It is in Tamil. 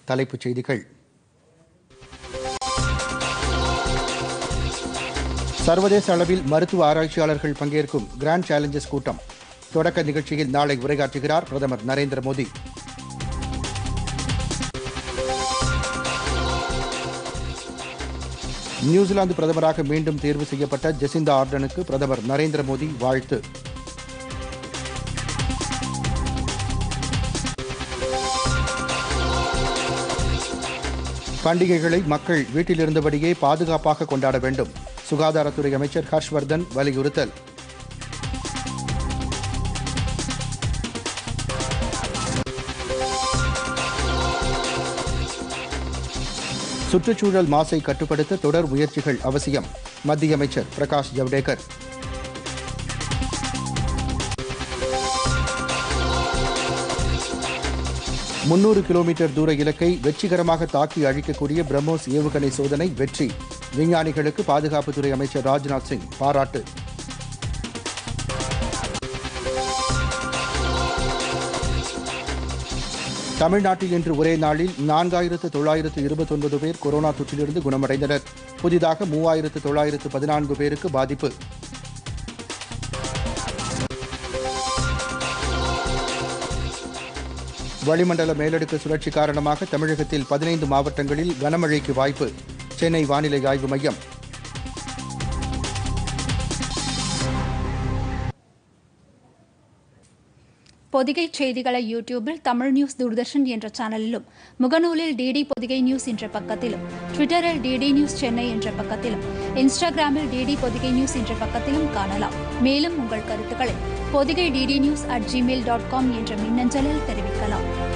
தலைப்புச் செய்திகள் சர்வதேச அளவில் மருத்துவ ஆராய்ச்சியாளர்கள் பங்கேற்கும் கிராண்ட் சேலஞ்சஸ் கூட்டம் தொடக்க நிகழ்ச்சியில் நாளை உரையாற்றுகிறார் பிரதமர் நரேந்திர மோடி நியூசிலாந்து பிரதமராக மீண்டும் தேர்வு செய்யப்பட்ட ஜெசிந்தா ஆர்டனுக்கு பிரதமர் நரேந்திர மோடி வாழ்த்து பண்டிகைகளை மக்கள் வீட்டிலிருந்தபடியே பாதுகாப்பாக கொண்டாட வேண்டும் சுகாதாரத்துறை அமைச்சர் ஹர்ஷ்வர்தன் வலியுறுத்தல் சுற்றுச்சூழல் மாசை கட்டுப்படுத்த தொடர் முயற்சிகள் அவசியம் மத்திய அமைச்சர் பிரகாஷ் ஜவ்டேகர் முன்னூறு கிலோமீட்டர் தூர இலக்கை வெற்றிகரமாக தாக்கி அழிக்கக்கூடிய பிரம்மோஸ் ஏவுகணை சோதனை வெற்றி விஞ்ஞானிகளுக்கு பாதுகாப்புத்துறை அமைச்சர் ராஜ்நாத் சிங் பாராட்டு தமிழ்நாட்டில் இன்று ஒரே நாளில் நான்காயிரத்து தொள்ளாயிரத்து இருபத்தொன்பது பேர் கொரோனா தொற்றிலிருந்து குணமடைந்தனர் புதிதாக மூவாயிரத்து தொள்ளாயிரத்து பதினான்கு பேருக்கு பாதிப்பு வளிமண்டல மேலடுக்கு சுழற்சி காரணமாக தமிழகத்தில் பதினைந்து மாவட்டங்களில் கனமழைக்கு வாய்ப்பு சென்னை வானிலை ஆய்வு மையம் பொதிகை செய்திகளை யூடியூபில் தமிழ் நியூஸ் தூர்தர்ஷன் என்ற சேனலிலும் முகநூலில் டிடி பொதிகை நியூஸ் என்ற பக்கத்திலும் ட்விட்டரில் டிடி நியூஸ் சென்னை என்ற பக்கத்திலும் இன்ஸ்டாகிராமில் டிடி பொதிகை நியூஸ் என்ற பக்கத்திலும் காணலாம் மேலும் உங்கள் கருத்துக்களை Podhigai DD news at Gmail dot com என்ற மின்னஞ்சலில் தெரிவிக்கலாம்